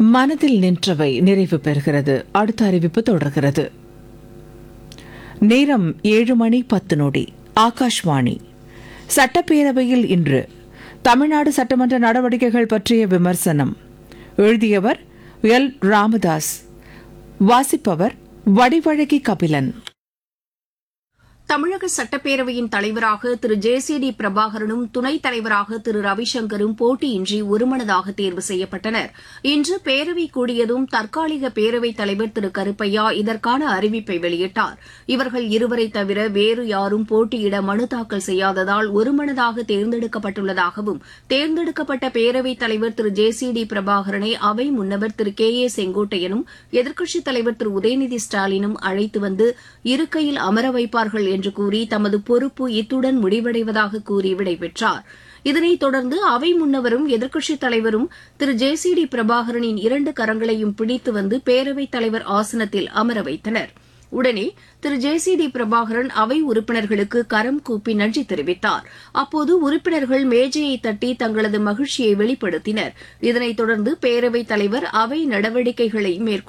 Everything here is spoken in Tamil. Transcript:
மனதில் நின்றவை நிறைவு பெறுகிறது அடுத்த அறிவிப்பு தொடர்கிறது நேரம் ஏழு மணி பத்து நொடி ஆகாஷ்வாணி சட்டப்பேரவையில் இன்று தமிழ்நாடு சட்டமன்ற நடவடிக்கைகள் பற்றிய விமர்சனம் எழுதியவர் எல் ராமதாஸ் வாசிப்பவர் வடிவழகி கபிலன் தமிழக சட்டப்பேரவையின் தலைவராக திரு ஜே சி டி பிரபாகரனும் துணைத் தலைவராக திரு ரவிசங்கரும் போட்டியின்றி ஒருமனதாக தேர்வு செய்யப்பட்டனர் இன்று பேரவை கூடியதும் தற்காலிக பேரவைத் தலைவர் திரு கருப்பையா இதற்கான அறிவிப்பை வெளியிட்டார் இவர்கள் இருவரை தவிர வேறு யாரும் போட்டியிட மனு தாக்கல் செய்யாததால் ஒருமனதாக தேர்ந்தெடுக்கப்பட்டுள்ளதாகவும் தேர்ந்தெடுக்கப்பட்ட பேரவைத் தலைவர் திரு ஜே சி டி பிரபாகரனை அவை முன்னவர் திரு கே ஏ செங்கோட்டையனும் எதிர்க்கட்சித் தலைவர் திரு உதயநிதி ஸ்டாலினும் அழைத்து வந்து இருக்கையில் அமர வைப்பார்கள் என்று கூறி தமது பொறுப்பு இத்துடன் முடிவடைவதாக கூறி விடைபெற்றார் இதனைத் தொடர்ந்து அவை முன்னவரும் எதிர்க்கட்சித் தலைவரும் திரு ஜே சி டி பிரபாகரனின் இரண்டு கரங்களையும் பிடித்து வந்து பேரவைத் தலைவர் ஆசனத்தில் அமர வைத்தனர் உடனே திரு ஜே சி டி பிரபாகரன் அவை உறுப்பினர்களுக்கு கரம் கூப்பி நன்றி தெரிவித்தார் அப்போது உறுப்பினர்கள் மேஜையை தட்டி தங்களது மகிழ்ச்சியை வெளிப்படுத்தினர் இதனைத் தொடர்ந்து பேரவைத் தலைவர் அவை நடவடிக்கைகளை மேற்கொண்டார்